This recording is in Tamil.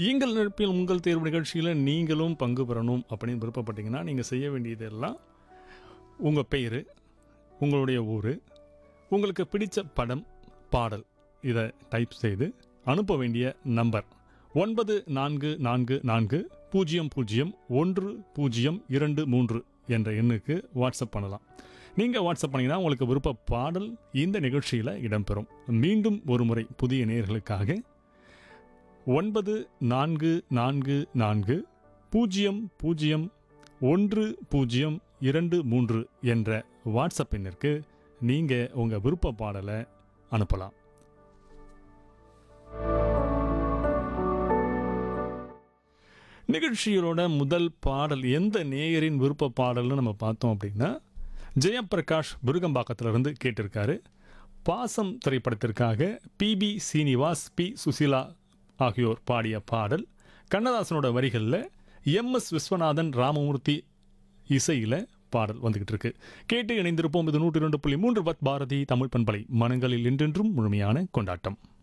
எங்கள் நட்பில் உங்கள் தேர்வு நிகழ்ச்சியில் நீங்களும் பங்கு பெறணும் அப்படின்னு விருப்பப்பட்டீங்கன்னா நீங்கள் செய்ய வேண்டியதெல்லாம் உங்கள் பெயர் உங்களுடைய ஊர் உங்களுக்கு பிடிச்ச படம் பாடல் இதை டைப் செய்து அனுப்ப வேண்டிய நம்பர் ஒன்பது நான்கு நான்கு நான்கு பூஜ்ஜியம் பூஜ்ஜியம் ஒன்று பூஜ்ஜியம் இரண்டு மூன்று என்ற எண்ணுக்கு வாட்ஸ்அப் பண்ணலாம் நீங்கள் வாட்ஸ்அப் பண்ணிங்கன்னா உங்களுக்கு விருப்ப பாடல் இந்த நிகழ்ச்சியில் இடம்பெறும் மீண்டும் ஒரு முறை புதிய நேயர்களுக்காக ஒன்பது நான்கு நான்கு நான்கு பூஜ்ஜியம் பூஜ்ஜியம் ஒன்று பூஜ்ஜியம் இரண்டு மூன்று என்ற வாட்ஸ்அப் எண்ணிற்கு நீங்கள் உங்கள் விருப்ப பாடலை அனுப்பலாம் நிகழ்ச்சியோட முதல் பாடல் எந்த நேயரின் விருப்ப பாடல்னு நம்ம பார்த்தோம் அப்படின்னா ஜெயபிரகாஷ் விருகம்பாக்கத்திலிருந்து கேட்டிருக்காரு பாசம் திரைப்படத்திற்காக பிபி சீனிவாஸ் பி சுசிலா ஆகியோர் பாடிய பாடல் கண்ணதாசனோட வரிகளில் எம் எஸ் விஸ்வநாதன் ராமமூர்த்தி இசையில் பாடல் வந்துகிட்டு இருக்கு கேட்டு இணைந்திருப்போம் இது நூற்றி ரெண்டு புள்ளி மூன்று பத் பாரதி தமிழ் பண்பலை மனங்களில் என்றென்றும் முழுமையான கொண்டாட்டம்